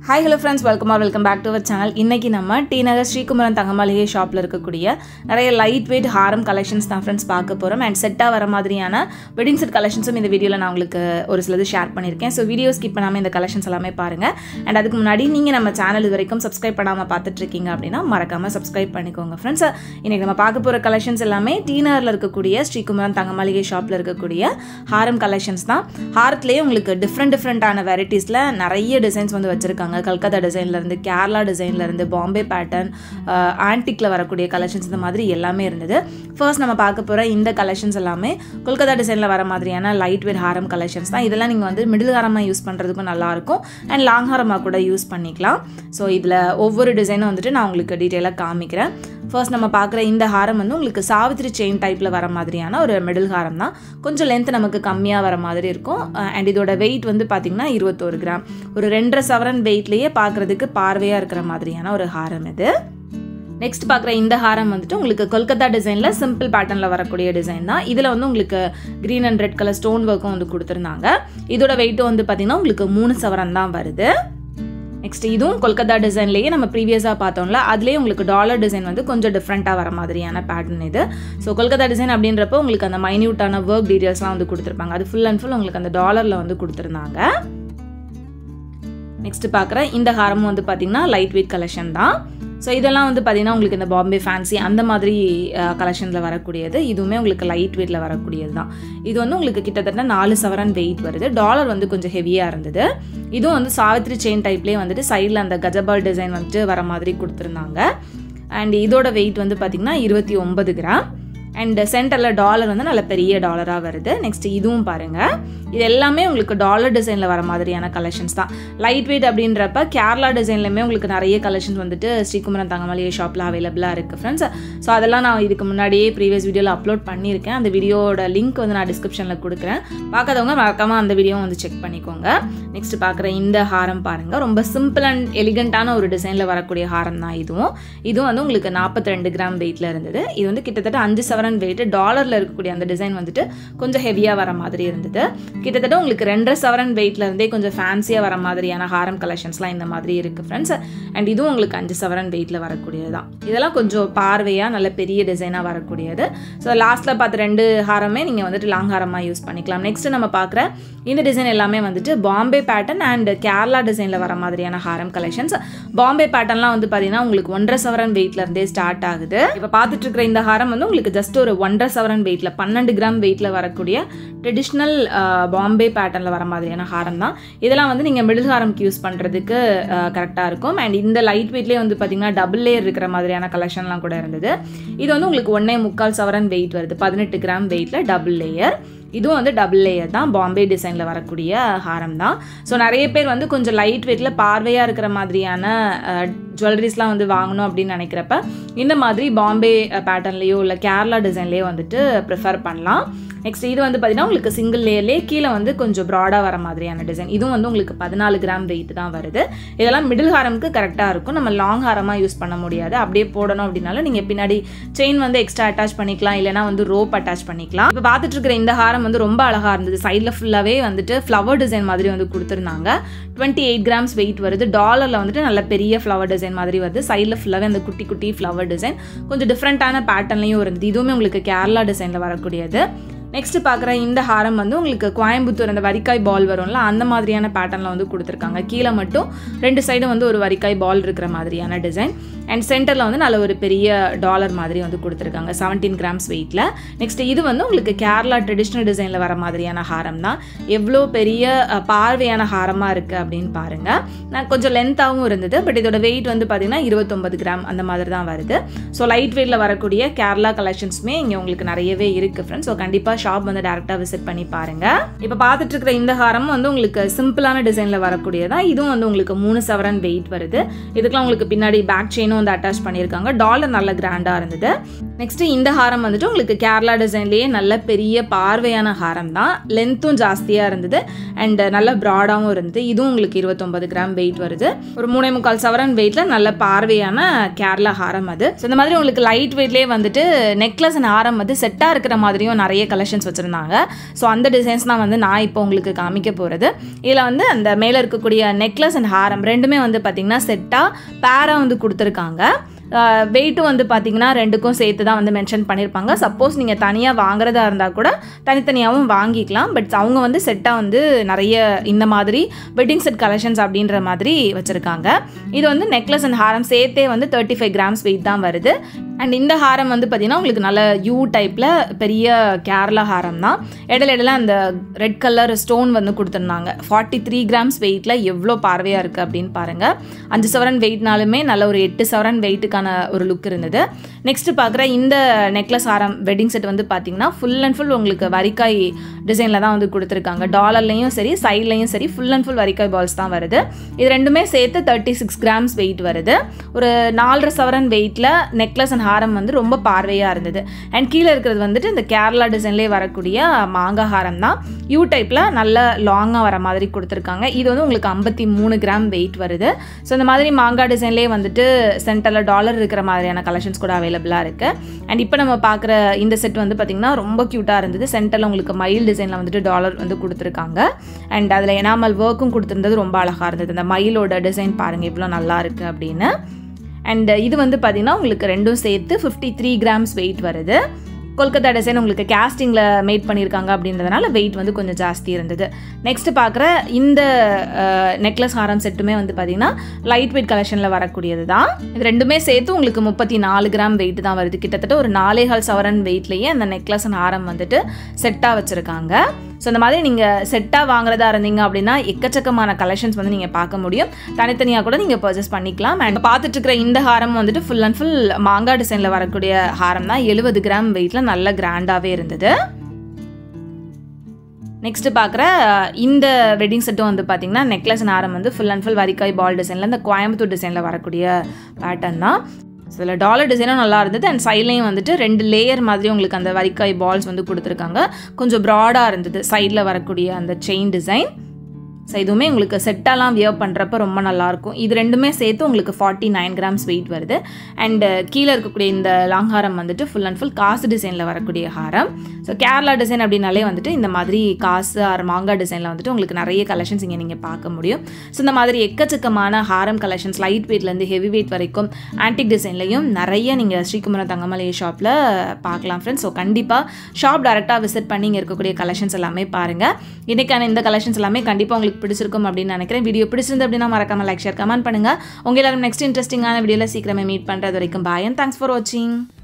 hi hello friends welcome or welcome back to our channel இன்றைக்கி நம்ம டி நகர் ஸ்ரீகுமரன் தங்கமளிகை ஷாப்பில் இருக்கக்கூடிய நிறைய லைட் வெயிட் ஹாரம் கலெக்ஷன்ஸ் தான் ஃப்ரெண்ட்ஸ் பார்க்க போகிறோம் அண்ட் செட்டாக வர மாதிரியான வெட்டிங் செட் கலெக்ஷன்ஸும் இந்த வீடியோவில் நான் உங்களுக்கு ஒரு சிலது ஷேர் பண்ணியிருக்கேன் ஸோ வீடியோ ஸ்கிப் பண்ணாமல் இந்த கலெக்ஷன்ஸ் எல்லாமே பாருங்கள் அண்ட் அதுக்கு முன்னாடி நீங்கள் நம்ம சேனல் இது வரைக்கும் சப்ஸ்கிரைப் பண்ணாமல் பார்த்துட்ருக்கீங்க அப்படின்னா மறக்காமல் சப்ஸ்கிரைப் பண்ணிக்கோங்க ஃப்ரெண்ட்ஸ் இன்றைக்கி நம்ம பார்க்க போகிற கலெக்ஷன்ஸ் எல்லாமே டி நகரில் இருக்கக்கூடிய ஸ்ரீகுமரன் தங்கமளிகை ஷாப்பில் இருக்கக்கூடிய ஹாரம் கலெக்ஷன்ஸ் தான் ஹாரத்துலேயே உங்களுக்கு டிஃப்ரெண்ட் டிஃப்ரெண்ட்டான வெரைட்டிஸில் நிறைய டிசைன்ஸ் வந்து வச்சுருக்காங்க கல்கத்தா டிசைன்லேருந்து கேரளா டிசைன்லேருந்து பாம்பே பேட்டர்ன் ஆன்டிக்கில் வரக்கூடிய கலெக்ஷன்ஸ் இந்த மாதிரி எல்லாமே இருந்தது ஃபர்ஸ்ட் நம்ம பார்க்க போகிற இந்த கலெக்ஷன்ஸ் எல்லாமே கொல்கத்தா டிசைனில் வர மாதிரியான லைட் வெயிட் ஹாரம் கலெக்ஷன்ஸ் தான் இதெல்லாம் நீங்கள் வந்து மிடில் ஹாரமாக யூஸ் பண்ணுறதுக்கும் நல்லாயிருக்கும் அண்ட் லாங் ஹாரமாக கூட யூஸ் பண்ணிக்கலாம் ஸோ இதில் ஒவ்வொரு டிசைனும் வந்துட்டு நான் உங்களுக்கு டீட்டெயிலாக காமிக்கிறேன் ஃபர்ஸ்ட் நம்ம பார்க்குற இந்த ஹாரம் வந்து உங்களுக்கு சாவித்திரி செயின் டைப்பில் வர மாதிரியான ஒரு மிடில் ஹாரம் தான் கொஞ்சம் லென்த் நமக்கு கம்மியாக வர மாதிரி இருக்கும் அண்ட் இதோட வெயிட் வந்து பார்த்திங்கன்னா இருபத்தோரு கிராம் ஒரு ரெண்டரை சவரன் வெயிட்லேயே பார்க்குறதுக்கு பார்வையாக இருக்கிற மாதிரியான ஒரு ஹாரம் இது நெக்ஸ்ட் பார்க்குற இந்த ஹாரம் வந்துட்டு உங்களுக்கு கொல்கத்தா டிசைனில் சிம்பிள் பேட்டர்னில் வரக்கூடிய டிசைன் தான் இதில் வந்து உங்களுக்கு green and red colour stone ஒர்க்கும் வந்து கொடுத்துருந்தாங்க இதோட வெயிட்டும் வந்து பார்த்திங்கன்னா உங்களுக்கு மூணு சவரன் தான் வருது நெக்ஸ்ட் இதுவும் கொல்கத்தா டிசைன்லேயே நம்ம ப்ரீவியஸாக பார்த்தோம்ல அதுலேயே உங்களுக்கு டாலர் டிசைன் வந்து கொஞ்சம் டிஃப்ரெண்ட்டாக வர மாதிரியான பேட்டர்ன் இது ஸோ கொல்கத்தா டிசைன் அப்படின்றப்போ உங்களுக்கு அந்த மைன்யூட்டான ஒர்க் டீட்டெயில்ஸ்லாம் வந்து கொடுத்துருப்பாங்க அது ஃபுல் அண்ட் ஃபுல் உங்களுக்கு அந்த டாலரில் வந்து கொடுத்துருந்தாங்க நெக்ஸ்ட் பார்க்குற இந்த ஹாரமும் வந்து பார்த்திங்கன்னா லைட் வெயிட் கலெக்ஷன் தான் ஸோ இதெல்லாம் வந்து பார்த்திங்கன்னா உங்களுக்கு இந்த பாம்பே ஃபேன்சி அந்த மாதிரி கலெக்ஷனில் வரக்கூடியது இதுவுமே உங்களுக்கு லைட் வெயிட்டில் வரக்கூடியது தான் இது வந்து உங்களுக்கு கிட்டத்தட்ட நாலு சவரன் வெயிட் வருது டாலர் வந்து கொஞ்சம் ஹெவியாக இருந்தது இதுவும் வந்து சாவித்ரி செயின் டைப்லேயே வந்துட்டு சைடில் அந்த கஜபால் டிசைன் வந்துட்டு வர மாதிரி கொடுத்துருந்தாங்க அண்ட் இதோட வெயிட் வந்து பார்த்திங்கன்னா இருபத்தி ஒன்பது கிராம் அண்ட் சென்டரில் டாலர் வந்து நல்ல பெரிய டாலராக வருது நெக்ஸ்ட் இதுவும் பாருங்கள் இது எல்லாமே உங்களுக்கு டாலர் டிசைனில் வர மாதிரியான கலெக்ஷன்ஸ் தான் லைட் வெயிட் அப்படின்றப்ப கேரளா டிசைன்லையுமே உங்களுக்கு நிறைய கலெக்ஷன்ஸ் வந்துட்டு ஸ்ரீகுமரன் தங்கமளிகை ஷாப்பில் அவைலபிளாக இருக்குது ஃப்ரெண்ட்ஸ் ஸோ அதெல்லாம் நான் இதுக்கு முன்னாடியே ப்ரீவியஸ் வீடியோவில் அப்லோட் பண்ணியிருக்கேன் அந்த வீடியோட லிங்க் வந்து நான் டிஸ்கிரிப்ஷனில் கொடுக்குறேன் பார்க்காதவங்க மறக்காமல் அந்த வீடியோ வந்து செக் பண்ணிக்கோங்க நெக்ஸ்ட் பார்க்குற இந்த ஹாரம் பாருங்கள் ரொம்ப சிம்பிள் அண்ட் எலிகண்ட்டான ஒரு டிசைனில் வரக்கூடிய ஹாரம் தான் இதுவும் இதுவும் வந்து உங்களுக்கு நாற்பத்தி ரெண்டு கிராம் வெயிட்டில் இருந்தது இது வந்து கிட்டத்தட்ட அஞ்சு சவரன் வெயிட் டாலரில் இருக்கக்கூடிய அந்த டிசைன் வந்துட்டு கொஞ்சம் ஹெவியாக வர மாதிரி இருந்தது கிட்டத்தட்ட உங்களுக்கு ரெண்டரை சவரன் வெயிட்ல இருந்தே கொஞ்சம் ஃபேன்சியாக வர மாதிரியான ஹாரம் கலெக்ஷன்ஸ்லாம் இந்த மாதிரி இருக்குது ஃப்ரெண்ட்ஸ் அண்ட் இதுவும் உங்களுக்கு அஞ்சு சவரன் வெயிட்டில் வரக்கூடியது தான் இதெல்லாம் கொஞ்சம் பார்வையாக நல்ல பெரிய டிசைனாக வரக்கூடியது ஸோ லாஸ்ட்டில் பார்த்த ரெண்டு ஹாரமே நீங்கள் வந்துட்டு லாங் ஹாரமாக யூஸ் பண்ணிக்கலாம் நெக்ஸ்ட் நம்ம பார்க்குற இந்த டிசைன் எல்லாமே வந்துட்டு பாம்பே பேட்டர்ன் அண்ட் கேரளா டிசைனில் வர மாதிரியான ஹாரம் கலெக்ஷன்ஸ் பாம்பே பேட்டர்ன்லாம் வந்து பார்த்தீங்கன்னா உங்களுக்கு ஒன்றரை சவரன் வெயிட்ல இருந்தே ஸ்டார்ட் ஆகுது இப்போ பார்த்துட்டு இருக்கிற இந்த ஹாரம் வந்து உங்களுக்கு ஜஸ்ட் ஒரு ஒன்றரை சவரன் வெயிட்டில் பன்னெண்டு கிராம் வெயிட்டில் வரக்கூடிய ட்ரெடிஷ்னல் பாம்பே பேட்டர்னில் வர மாதிரியான ஹாரம் தான் இதெல்லாம் வந்து நீங்கள் மிடில் ஹாரம்க்கு யூஸ் பண்ணுறதுக்கு கரெக்டாக இருக்கும் அண்ட் இந்த லைட் வெயிட்லேயே வந்து பார்த்தீங்கன்னா டபுள் லேயர் இருக்கிற மாதிரியான கலெக்ஷன்லாம் கூட இருந்தது இது வந்து உங்களுக்கு ஒன்றே முக்கால் சவரன் வெயிட் வருது பதினெட்டு கிராம் வெயிட்டில் டபுள் லேயர் இதுவும் வந்து டபுள் லேயர் தான் பாம்பே டிசைனில் வரக்கூடிய ஹாரம் தான் ஸோ நிறைய பேர் வந்து கொஞ்சம் லைட் வெயிட்டில் பார்வையாக இருக்கிற மாதிரியான ஜுவல்லரிஸ்லாம் வந்து வாங்கணும் அப்படின்னு நினைக்கிறப்ப இந்த மாதிரி பாம்பே பேட்டர்ன்லேயோ இல்லை கேரளா டிசைன்லேயோ வந்துட்டு ப்ரிஃபர் பண்ணலாம் நெக்ஸ்ட் இது வந்து பார்த்தீங்கன்னா உங்களுக்கு சிங்கிள் லேயர்லேயே கீழே வந்து கொஞ்சம் ப்ராடாக வர மாதிரியான டிசைன் இதுவும் வந்து உங்களுக்கு பதினாலு கிராம் வெயிட் தான் வருது இதெல்லாம் மிடில் ஹாரமுக்கு கரெக்டாக இருக்கும் நம்ம லாங் ஹாரமாக யூஸ் பண்ண முடியாது அப்படியே போடணும் அப்படின்னாலும் நீங்கள் பின்னாடி செயின் வந்து எக்ஸ்ட்ரா அட்டாச் பண்ணிக்கலாம் இல்லைனா வந்து ரோப் அட்டாச் பண்ணிக்கலாம் இப்போ பார்த்துட்டு இருக்கிற இந்த ஹாரம் வந்து ரொம்ப அழகாக இருந்தது சைடில் ஃபுல்லாகவே வந்துட்டு ஃப்ளவர் டிசைன் மாதிரி வந்து கொடுத்துருந்தாங்க டுவெண்ட்டி எயிட் கிராம்ஸ் வெயிட் வருது டாலரில் வந்துட்டு நல்ல பெரிய ஃப்ளவர் டிசைன் மாதிரி வருது சைடில் ஃபுல்லாகவே அந்த குட்டி குட்டி ஃப்ளவர் டிசைன் கொஞ்சம் டிஃப்ரெண்ட்டான பேட்டர்ன்லையும் இருந்தது இதுவுமே உங்களுக்கு கேரளா டிசைனில் வரக்கூடியது நெக்ஸ்ட் பார்க்குற இந்த ஹாரம் வந்து உங்களுக்கு கோயம்புத்தூர் அந்த வரிக்காய் பால் வரும்ல அந்த மாதிரியான பேட்டர்னில் வந்து கொடுத்துருக்காங்க கீழே மட்டும் ரெண்டு சைடும் வந்து ஒரு வரிக்காய் பால் இருக்கிற மாதிரியான டிசைன் அண்ட் சென்டரில் வந்து நல்ல ஒரு பெரிய டாலர் மாதிரி வந்து கொடுத்துருக்காங்க செவன்டீன் கிராம்ஸ் வெயிட்டில் நெக்ஸ்ட் இது வந்து உங்களுக்கு கேரளா ட்ரெடிஷ்னல் டிசைனில் வர மாதிரியான ஹாரம் தான் எவ்வளோ பெரிய பார்வையான ஹாரமாக இருக்குது அப்படின்னு பாருங்கள் நான் கொஞ்சம் லென்த்தாகவும் இருந்தது பட் இதோட வெயிட் வந்து பார்த்திங்கன்னா இருபத்தொம்பது கிராம் அந்த மாதிரி தான் வருது ஸோ லைட் வெயிட்டில் வரக்கூடிய கேரளா கலெக்ஷன்ஸுமே இங்கே உங்களுக்கு நிறையவே இருக்குது ஃப்ரெண்ட்ஸ் ஸோ கண்டிப்பாக ஷாப் வந்து டேரெக்டாக விசிட் பண்ணி பாருங்கள் இப்போ பார்த்துட்டு இருக்கிற இந்த ஹாரம் வந்து உங்களுக்கு சிம்பிளான டிசைனில் வரக்கூடியதான் இதுவும் வந்து உங்களுக்கு மூணு சவரன் வெயிட் வருது இதுக்கெல்லாம் உங்களுக்கு பின்னாடி பேக் செயினும் வந்து அட்டாச் பண்ணியிருக்காங்க டாலர் நல்ல கிராண்டாக இருந்தது நெக்ஸ்ட் இந்த ஹாரம் வந்துட்டு உங்களுக்கு கேரளா டிசைன்லேயே நல்ல பெரிய பார்வையான ஹாரம் தான் லென்த்தும் ஜாஸ்தியாக இருந்தது அண்ட் நல்ல ப்ராடாகவும் இருந்தது இதுவும் உங்களுக்கு இருபத்தொம்பது கிராம் வெயிட் வருது ஒரு மூணே முக்கால் சவரன் வெயிட்டில் நல்ல பார்வையான கேரளா ஹாரம் அது ஸோ இந்த மாதிரி உங்களுக்கு லைட் வெயிட்லேயே வந்துட்டு நெக்லஸ் அண்ட் ஹாரம் வந்து செட்டாக இருக்கிற மாதிரியும் நிறைய கலெக்ஷன் கலெக்ஷன்ஸ் வச்சுருந்தாங்க ஸோ அந்த டிசைன்ஸ் தான் வந்து நான் இப்போ உங்களுக்கு காமிக்க போகிறது இதில் வந்து அந்த மேலே இருக்கக்கூடிய நெக்லஸ் அண்ட் ஹாரம் ரெண்டுமே வந்து பார்த்திங்கன்னா செட்டாக பேராக வந்து கொடுத்துருக்காங்க வெயிட்டும் வந்து பார்த்தீங்கன்னா ரெண்டுக்கும் சேர்த்து தான் வந்து மென்ஷன் பண்ணியிருப்பாங்க சப்போஸ் நீங்கள் தனியாக வாங்குறதா இருந்தால் கூட தனித்தனியாகவும் வாங்கிக்கலாம் பட் அவங்க வந்து செட்டாக வந்து நிறைய இந்த மாதிரி வெட்டிங் செட் கலெக்ஷன்ஸ் அப்படின்ற மாதிரி வச்சுருக்காங்க இது வந்து நெக்லஸ் அண்ட் ஹாரம் சேர்த்தே வந்து தேர்ட்டி ஃபைவ் கிராம்ஸ் வெயிட் தான் வருது அண்ட் இந்த ஹாரம் வந்து பார்த்திங்கன்னா உங்களுக்கு நல்ல யூ டைப்பில் பெரிய கேரளா ஹாரம் தான் இடையில இடையில அந்த ரெட் கலர் ஸ்டோன் வந்து கொடுத்துருந்தாங்க ஃபார்ட்டி த்ரீ கிராம்ஸ் வெயிட்டில் எவ்வளோ பார்வையாக இருக்குது அப்படின்னு பாருங்கள் அஞ்சு சவரன் வெயிட்னாலுமே நல்ல ஒரு எட்டு சவரன் வெயிட்டுக்கான ஒரு லுக் இருந்தது நெக்ஸ்ட் பார்க்குற இந்த நெக்லஸ் ஹாரம் வெட்டிங் செட் வந்து பார்த்தீங்கன்னா ஃபுல் அண்ட் ஃபுல் உங்களுக்கு வரிக்காய் டிசைனில் தான் வந்து கொடுத்துருக்காங்க டாலர்லையும் சரி சைட்லையும் சரி ஃபுல் அண்ட் ஃபுல் வரிக்காய் பால்ஸ் தான் வருது இது ரெண்டுமே சேர்த்து தேர்ட்டி சிக்ஸ் கிராம்ஸ் வெயிட் வருது ஒரு நாலரை சவரன் வெயிட்டில் நெக்லஸ் அண்ட் ஹாரம் வந்து ரொம்ப பார்வையாக இருந்தது அண்ட் கீழே இருக்கிறது வந்துட்டு இந்த கேரளா டிசைன்லேயே வரக்கூடிய மாங்காய் ஹாரம் தான் யூ டைப்பில் நல்ல லாங்காக வர மாதிரி கொடுத்துருக்காங்க இது வந்து உங்களுக்கு ஐம்பத்தி மூணு கிராம் வெயிட் வருது ஸோ இந்த மாதிரி மாங்காய் டிசைன்லேயே வந்துட்டு சென்டரில் டாலர் இருக்கிற மாதிரியான கலெக்ஷன்ஸ் கூட அவைலபிளாக இருக்குது அண்ட் இப்போ நம்ம பார்க்குற இந்த செட் வந்து பார்த்திங்கன்னா ரொம்ப க்யூட்டாக இருந்தது சென்டரில் உங்களுக்கு மயில் டிசைனில் வந்துட்டு டாலர் வந்து கொடுத்துருக்காங்க அண்ட் அதில் எனாமல் ஒர்க்கும் கொடுத்துருந்தது ரொம்ப அழகாக இருந்தது இந்த மயிலோட டிசைன் பாருங்கள் இவ்வளோ நல்லா இருக்குது அப்படின்னு அண்ட் இது வந்து பார்த்திங்கன்னா உங்களுக்கு ரெண்டும் சேர்த்து ஃபிஃப்டி த்ரீ கிராம்ஸ் வெயிட் வருது கொல்கத்தா டிசைன் உங்களுக்கு கேஸ்டிங்கில் மேட் பண்ணியிருக்காங்க அப்படின்றதுனால வெயிட் வந்து கொஞ்சம் ஜாஸ்தி இருந்தது நெக்ஸ்ட் பார்க்குற இந்த நெக்லஸ் ஹாரம் செட்டுமே வந்து பார்த்திங்கன்னா லைட் வெயிட் கலெக்ஷனில் வரக்கூடியது தான் இது ரெண்டுமே சேர்த்து உங்களுக்கு முப்பத்தி நாலு கிராம் வெயிட் தான் வருது கிட்டத்தட்ட ஒரு நாலேகால் சவரன் வெயிட்லேயே அந்த நெக்லஸ் அண்ட் ஹாரம் வந்துட்டு செட்டாக வச்சுருக்காங்க ஸோ இந்த மாதிரி நீங்கள் செட்டாக வாங்குறதா இருந்தீங்க அப்படின்னா எக்கச்சக்கமான கலெக்ஷன்ஸ் வந்து நீங்கள் பார்க்க முடியும் தனித்தனியாக கூட நீங்கள் பர்ச்சேஸ் பண்ணிக்கலாம் அண்ட் பார்த்துட்டு இருக்கிற இந்த ஹாரம் வந்துட்டு ஃபுல் அண்ட் ஃபுல் மாங்காய் டிசைனில் வரக்கூடிய ஹாரம் தான் எழுபது கிராம் வெயிட்டில் நல்ல கிராண்டாகவே இருந்தது நெக்ஸ்ட் பார்க்குற இந்த வெட்டிங் செட்டும் வந்து பார்த்தீங்கன்னா நெக்லஸ் ஹாரம் வந்து ஃபுல் அண்ட் ஃபுல் வரிக்காய் பால் டிசைனில் இந்த கோயம்புத்தூர் டிசைனில் வரக்கூடிய பேட்டர்ன் தான் ஸோ இதில் டாலர் டிசைனும் நல்லா இருந்தது அண்ட் சைட்லேயும் வந்துட்டு ரெண்டு லேயர் மாதிரி உங்களுக்கு அந்த வரிக்காய் பால்ஸ் வந்து கொடுத்துருக்காங்க கொஞ்சம் ப்ராடாக இருந்தது சைடில் வரக்கூடிய அந்த செயின் டிசைன் ஸோ இதுவுமே உங்களுக்கு செட்டாலாம் வியர் பண்ணுறப்ப ரொம்ப நல்லாயிருக்கும் இது ரெண்டுமே சேர்த்து உங்களுக்கு ஃபார்ட்டி நைன் கிராம்ஸ் வெயிட் வருது அண்டு கீழே இருக்கக்கூடிய இந்த லாங் ஹாரம் வந்துட்டு ஃபுல் அண்ட் ஃபுல் காசு டிசைனில் வரக்கூடிய ஹாரம் ஸோ கேரளா டிசைன் அப்படின்னாலே வந்துட்டு இந்த மாதிரி காசு ஆர் மாங்காய் டிசைனில் வந்துட்டு உங்களுக்கு நிறைய கலெக்ஷன்ஸ் இங்கே நீங்கள் பார்க்க முடியும் ஸோ இந்த மாதிரி எக்கச்சக்கமான ஹாரம் கலெக்ஷன்ஸ் லைட் வெயிட்லேருந்து ஹெவி வெயிட் வரைக்கும் ஆன்டிக் டிசைன்லையும் நிறைய நீங்கள் ஸ்ரீகுமரன் தங்கமலை ஷாப்பில் பார்க்கலாம் ஃப்ரெண்ட்ஸ் ஸோ கண்டிப்பாக ஷாப் டேரெக்டாக விசிட் பண்ணி இங்கே இருக்கக்கூடிய கலெக்ஷன்ஸ் எல்லாமே பாருங்கள் இன்றைக்கான இந்த கலெக்ஷன்ஸ் எல்லாமே கண்டிப்பாக உங்களுக்கு பிடிச்சிருக்கும் அப்படின்னு நினைக்கிறேன் வீடியோ பிடிச்சிருந்து அப்படின்னா மறக்காம லைக் ஷேர் கமெண்ட் பண்ணுங்கள் உங்க எல்லாரும் நெக்ஸ்ட் இன்ட்ரெஸ்டிங்கான வீடியோவில் சீக்கிரமே மீட் பண்ணுறது வரைக்கும் பாய் அண்ட் தேங்க்ஸ் ஃபார் வாட்சிங்